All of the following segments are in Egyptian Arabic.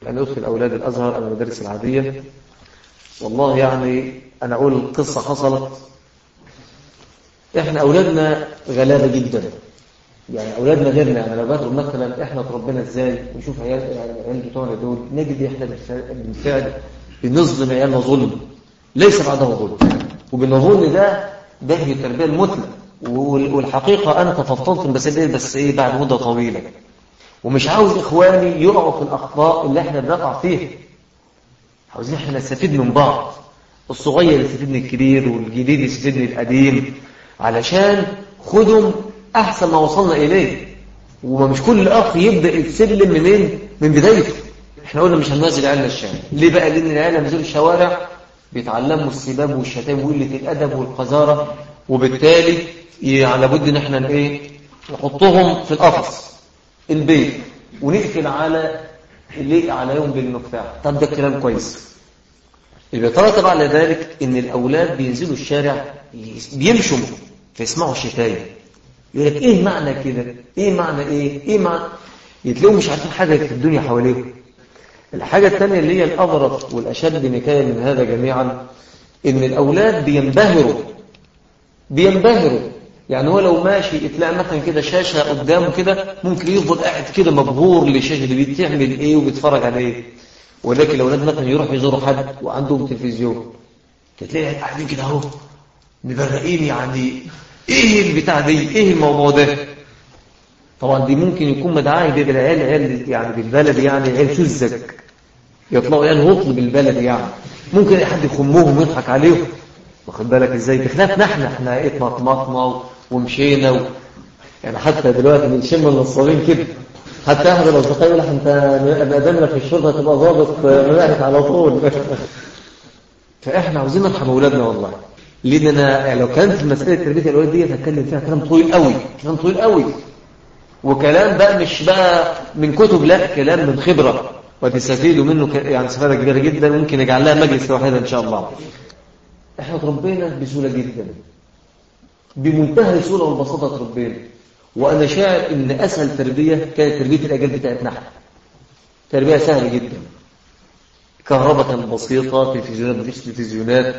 أن أدخل أولاد الأزهر أو المدارس العادية والله يعني أنا أقول قصة حصلت إحنا أولادنا غلابة جدا يعني أولادنا غيرنا يعني لو بدروا مثلا إحنا تربينا إزاي ونشوف عيال يعني العيال بتوعنا دول نجد إحنا بالفعل بنظلم عيالنا ظلم ليس بعده ظلم وبنظن ده ده هي التربية المثلى والحقيقة أنا تفضلت المسائل بس إيه بعد مدة طويلة ومش عاوز إخواني يقعوا في الأخطاء اللي إحنا بنقع فيها عاوزين إحنا نستفيد من بعض الصغير يستفيد من الكبير والجديد يستفيد من القديم علشان خدهم أحسن ما وصلنا إليه وما مش كل أخ يبدأ يتسلم منين من بدايته احنا قلنا مش هننزل عيالنا الشارع ليه بقى لأن العيال نزلوا الشوارع بيتعلموا السباب والشتام وقلة الأدب والقذارة وبالتالي يعني لابد ان احنا ايه نحطهم في القفص البيت ونقفل على اللي على يوم بالمفتاح طب ده كلام كويس اللي بيترتب على ذلك ان الاولاد بينزلوا الشارع بيمشوا فيسمعوا الشتايم يقول لك ايه معنى كده ايه معنى ايه ايه معنى يتلاقوا مش عارفين حاجه في الدنيا حواليهم الحاجه الثانيه اللي هي الاغرب والاشد نكايه من هذا جميعا ان الاولاد بينبهروا بينبهروا يعني هو لو ماشي تلاقي مثلا كده شاشة قدامه كده ممكن يفضل قاعد كده مبهور للشاشة اللي بتعمل ايه وبيتفرج على ايه ولكن لو مثلا يروح يزوروا حد وعندهم تلفزيون تلاقي قاعدين كده اهو مبرقين يعني ايه البتاع دي ايه الموضوع ده طبعا دي ممكن يكون مدعاه بيبقى العيال عيال يعني بالبلد يعني عيال سذك يطلعوا عيال هطل بالبلد يعني ممكن حد يخمهم ويضحك عليهم واخد بالك ازاي بخلافنا احنا احنا ايه اتمطمطنا ومشينا و... يعني حتى دلوقتي بنشم النصابين كده حتى احد الاصدقاء يقول لك انت مقدمنا في الشرطه تبقى ضابط مباحث على طول فاحنا عاوزين نرحم اولادنا والله لان انا يعني لو كانت مساله تربيه الاولاد دي هتكلم فيها كلام طويل قوي كلام طويل قوي وكلام بقى مش بقى من كتب لا كلام من خبره وتستفيدوا منه ك... يعني استفاده كبيره جدا ممكن نجعل لها مجلس لوحدها ان شاء الله احنا تربينا بسهوله جدا بمنتهى السهوله والبساطه تربينا وانا شاعر ان اسهل تربيه كانت تربيه الاجيال بتاعتنا احنا تربيه سهله جدا كهرباء بسيطه تلفزيونات مفيش تلفزيونات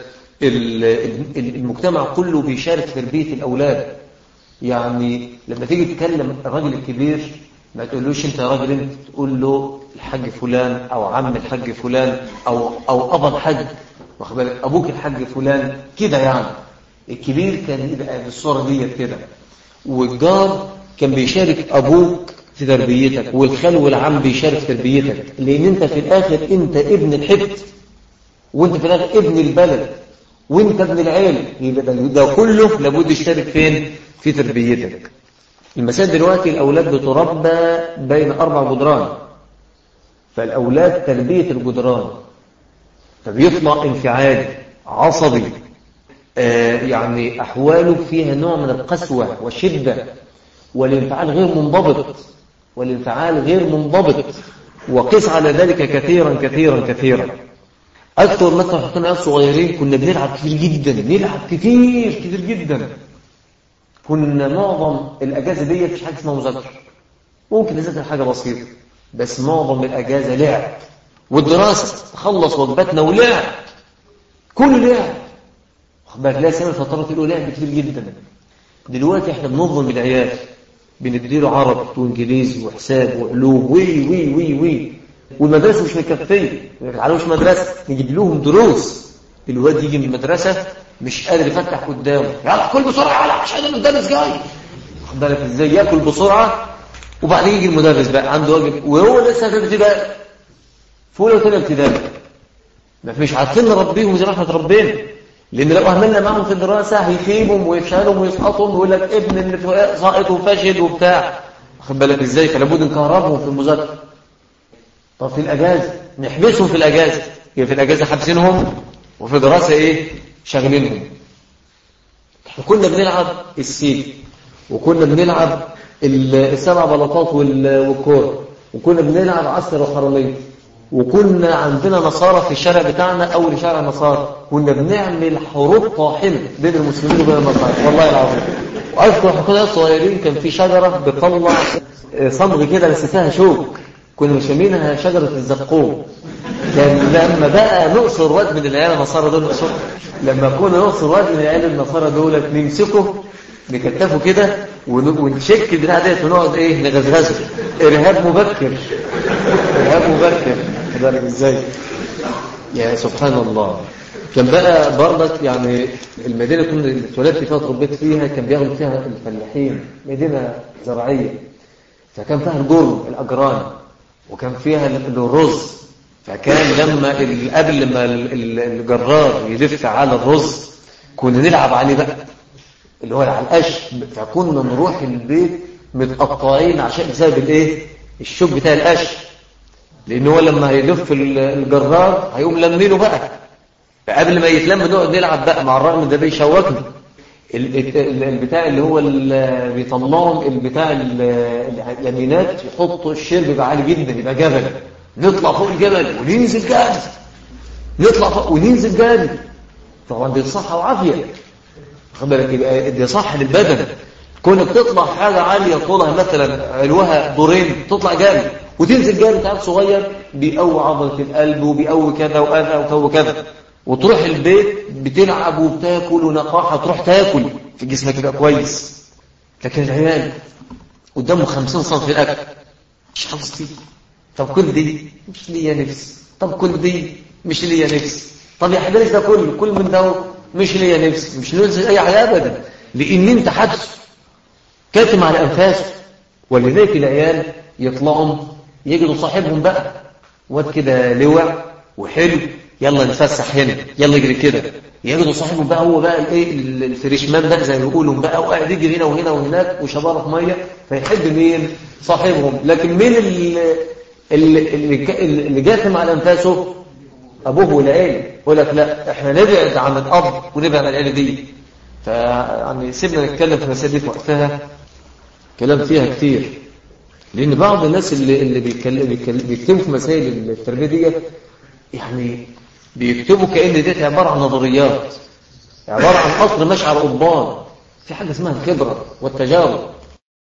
المجتمع كله بيشارك في تربيه الاولاد يعني لما تيجي تكلم الراجل الكبير ما تقولوش انت يا راجل انت تقول له الحاج فلان او عم الحاج فلان او او ابا الحاج واخد بالك ابوك الحاج فلان كده يعني الكبير كان يبقى بالصوره ديت كده والجار كان بيشارك ابوك في تربيتك والخال والعم بيشارك في تربيتك لان انت في الاخر انت ابن الحبت وانت في الاخر ابن البلد وانت ابن العيله يبقى ده كله لابد يشترك فين في تربيتك المسائل دلوقتي الاولاد بتربى بين اربع جدران فالاولاد تربيه الجدران فبيطلع انفعالي عصبي آه يعني أحواله فيها نوع من القسوة والشدة والانفعال غير منضبط والانفعال غير منضبط وقس على ذلك كثيرا كثيرا كثيرا أكثر مثلا حطينا ناس صغيرين كنا بنلعب كتير جدا نلعب كتير كتير جدا كنا معظم الأجازة دي مفيش حاجة اسمها مذاكرة ممكن نذاكر حاجة بسيطة بس معظم الأجازة لعب والدراسة خلص واجباتنا ولعب كل لعب بالك لا سنة الفترات له لعب كتير جدا دلوقتي احنا بنظلم العيال بنديله عربي وانجليزي وحساب وعلوم وي وي وي وي والمدرسة مش مكفية ما يتعلموش مدرسة نجيب لهم دروس الواد يجي من المدرسة مش قادر يفتح قدامه يلا كل بسرعة يلا عشان المدرس جاي واخد بالك ازاي ياكل بسرعة وبعدين يجي المدرس بقى عنده واجب وهو لسه في ابتدائي في اولى وثانيه ابتدائي مش عارفين نربيهم زي ما احنا اتربينا لان لو اهملنا معاهم في الدراسه هيخيبهم ويفشلهم ويسقطهم ويقول لك ابن اللي ساقط وفاشل وبتاع واخد بالك ازاي فلا بد نكهربهم في المذاكره طب في الاجازه نحبسهم في الاجازه يبقى في الاجازه حابسينهم وفي دراسه ايه شاغلينهم احنا كنا بنلعب السيف وكنا بنلعب السبع بلاطات والكوره وكنا بنلعب عسكر وحراميه وكنا عندنا نصارى في الشارع بتاعنا أول شارع نصارى كنا بنعمل حروب طاحنة بين المسلمين وبين النصارى والله العظيم وأذكر احنا كنا صغيرين كان في شجرة بتطلع صمغ كده بس فيها شوك كنا مسمينها شجرة الزقوم كان لما بقى نقصر واد من العيال النصارى دول نقصر لما كنا نقصر واد من العيال النصارى دول نمسكه نكتفه كده ونشك البتاع ديت ونقعد ايه نغزغزه ارهاب مبكر ارهاب مبكر بالك ازاي يا سبحان الله كان بقى برضك يعني المدينة اللي اتولدت فيها وتربيت فيها كان بياخدوا فيها الفلاحين مدينة زراعية فكان فيها الجر الأجران وكان فيها الرز فكان لما قبل لما الجرار يلف على الرز كنا نلعب عليه بقى اللي هو على القش فكنا نروح البيت متقطعين عشان بسبب الايه الشوك بتاع القش لان هو لما هيلف الجرار هيقوم لمينه بقى فقبل ما يتلم نقعد نلعب بقى مع الرغم ده بيشوكنا البتاع اللي هو اللي بيطلعهم البتاع اليمينات يحطوا الشير بيبقى عالي جدا يبقى جبل نطلع فوق الجبل وننزل جامد نطلع فوق وننزل جامد طبعا دي صحه وعافيه خد بالك يبقى دي صح للبدن كونك تطلع حاجه عاليه طولها مثلا علوها دورين تطلع جامد وتنزل جامد عيل صغير بيقوي عضله القلب وبيقوي كذا وكذا وكذا وتروح البيت بتلعب وبتاكل ونقاحة تروح تاكل في جسمك يبقى كويس لكن العيال قدامه خمسين سم في الأكل مش حافظ فيه طب كل دي مش ليا نفس طب كل دي مش ليا نفس طب يا حبيبي ده كله كل من ده مش ليا نفس مش نفس أي حاجة أبدا لأن أنت حدث كاتم على أنفاسه ولذلك العيال يطلعوا يجدوا صاحبهم بقى واد كده لوع وحلو يلا نفسح هنا يلا يجري كده يجدوا صاحبه بقى هو بقى الايه الفريشمان بقى زي ما بيقولوا بقى وقاعد يجري هنا وهنا وهناك وشباره في ميه فيحب مين صاحبهم لكن مين اللي اللي اللي جاثم على انفاسه ابوه والعيله يقول لك لا احنا نبعد عن الاب ونبعد عن العيله دي فيعني سيبنا نتكلم في المسائل دي في وقتها كلام فيها كتير لان بعض الناس اللي اللي بيتكلموا في مسائل التربيه دي يعني بيكتبوا كأن ديت عبارة عن نظريات عبارة عن أصل مشعر قضبان في حاجة اسمها الخبرة والتجارب